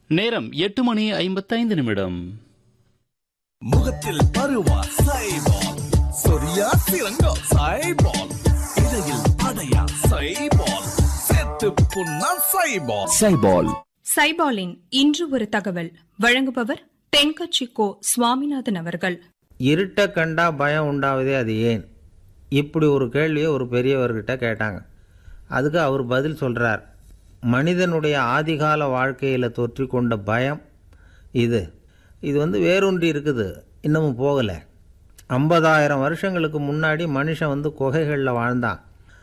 நேரம் எட்டு மணி ஐம்பத்தைந்து நிமிடம் முகத்தில் பருவா சைபால் சொரியா சிறங்கோ சைபால் இடையில் அடையா சைபால் செத்து புண்ணா சைபால் சைபால் சைபாலின் இன்று ஒரு தகவல் வழங்குபவர் தென்கட்சி கோ சுவாமிநாதன் அவர்கள் இருட்ட கண்டா பயம் உண்டாவதே அது ஏன் இப்படி ஒரு கேள்வியை ஒரு பெரியவர்கிட்ட கேட்டாங்க அதுக்கு அவர் பதில் சொல்கிறார் மனிதனுடைய ஆதிகால வாழ்க்கையில் தொற்றிக்கொண்ட பயம் இது இது வந்து வேரூன்றி இருக்குது இன்னமும் போகலை ஐம்பதாயிரம் வருஷங்களுக்கு முன்னாடி மனுஷன் வந்து குகைகளில் வாழ்ந்தான்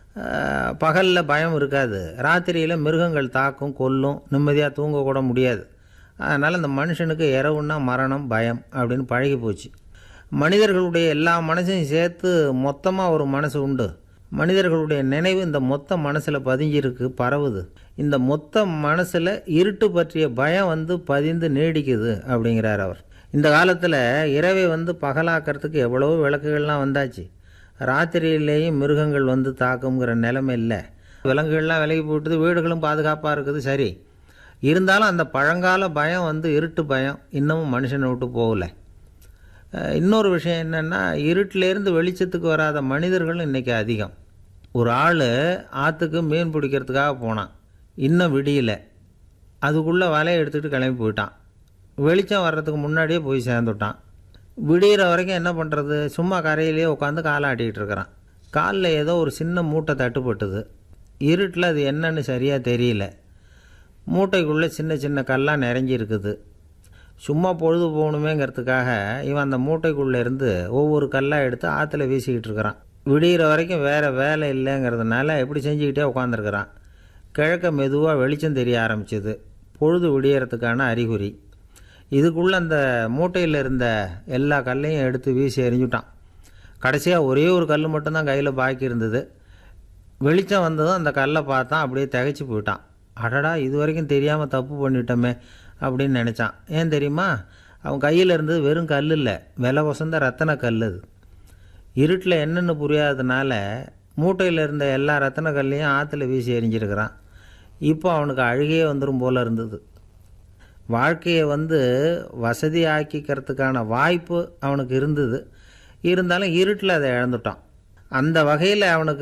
பகலில் பயம் இருக்காது ராத்திரியில் மிருகங்கள் தாக்கும் கொல்லும் நிம்மதியாக தூங்கக்கூட முடியாது அதனால் இந்த மனுஷனுக்கு இரவுன்னா மரணம் பயம் அப்படின்னு பழகி போச்சு மனிதர்களுடைய எல்லா மனசையும் சேர்த்து மொத்தமாக ஒரு மனசு உண்டு மனிதர்களுடைய நினைவு இந்த மொத்த மனசில் பதிஞ்சிருக்கு பரவுது இந்த மொத்த மனசில் இருட்டு பற்றிய பயம் வந்து பதிந்து நீடிக்குது அப்படிங்கிறார் அவர் இந்த காலத்தில் இரவை வந்து பகலாக்கிறதுக்கு எவ்வளவோ விளக்குகள்லாம் வந்தாச்சு ராத்திரியிலேயும் மிருகங்கள் வந்து தாக்குங்கிற நிலைமை இல்லை விலங்குகள்லாம் விலகி போட்டுது வீடுகளும் பாதுகாப்பாக இருக்குது சரி இருந்தாலும் அந்த பழங்கால பயம் வந்து இருட்டு பயம் இன்னமும் மனுஷனை விட்டு போகலை அஹ் இன்னொரு விஷயம் என்னென்னா இருட்டிலேருந்து வெளிச்சத்துக்கு வராத மனிதர்கள் இன்றைக்கி அதிகம் ஒரு ஆள் ஆற்றுக்கு மீன் பிடிக்கிறதுக்காக போனான் இன்னும் விடியல அதுக்குள்ளே வலையை எடுத்துக்கிட்டு கிளம்பி போயிட்டான் வெளிச்சம் வர்றதுக்கு முன்னாடியே போய் சேர்ந்துட்டான் விடிகிற வரைக்கும் என்ன பண்ணுறது சும்மா கரையிலேயே உட்காந்து காலாட்டிக்கிட்டு இருக்கிறான் காலில் ஏதோ ஒரு சின்ன மூட்டை தட்டுப்பட்டுது இருட்டில் அது என்னன்னு சரியாக தெரியல மூட்டைக்குள்ளே சின்ன சின்ன கல்லாக நிறைஞ்சி இருக்குது சும்மா பொழுது போகணுமேங்கிறதுக்காக இவன் அந்த மூட்டைக்குள்ளே இருந்து ஒவ்வொரு கல்லாக எடுத்து ஆற்றுல வீசிக்கிட்டு இருக்கிறான் விடிகிற வரைக்கும் வேறு வேலை இல்லைங்கிறதுனால எப்படி செஞ்சுக்கிட்டே உட்காந்துருக்கிறான் கிழக்க மெதுவாக வெளிச்சம் தெரிய ஆரம்பிச்சது பொழுது விடியறதுக்கான அறிகுறி இதுக்குள்ளே அந்த மூட்டையில் இருந்த எல்லா கல்லையும் எடுத்து வீசி எறிஞ்சுட்டான் கடைசியாக ஒரே ஒரு கல் மட்டும்தான் கையில் பாக்கி இருந்தது வெளிச்சம் வந்ததும் அந்த கல்லை பார்த்தான் அப்படியே திகைச்சு போயிட்டான் அடடா இது வரைக்கும் தெரியாமல் தப்பு பண்ணிட்டோமே அப்படின்னு நினச்சான் ஏன் தெரியுமா அவன் கையில் இருந்தது வெறும் கல் இல்லை விலை வசந்த ரத்தன கல் அது இருட்டில் என்னென்னு புரியாததுனால மூட்டையில் இருந்த எல்லா ரத்தன கல்லையும் ஆற்றுல வீசி எறிஞ்சிருக்கிறான் இப்போ அவனுக்கு அழுகையே வந்துடும் போல இருந்தது வாழ்க்கையை வந்து வசதி ஆக்கிக்கிறதுக்கான வாய்ப்பு அவனுக்கு இருந்தது இருந்தாலும் இருட்டில் அதை இழந்துட்டான் அந்த வகையில் அவனுக்கு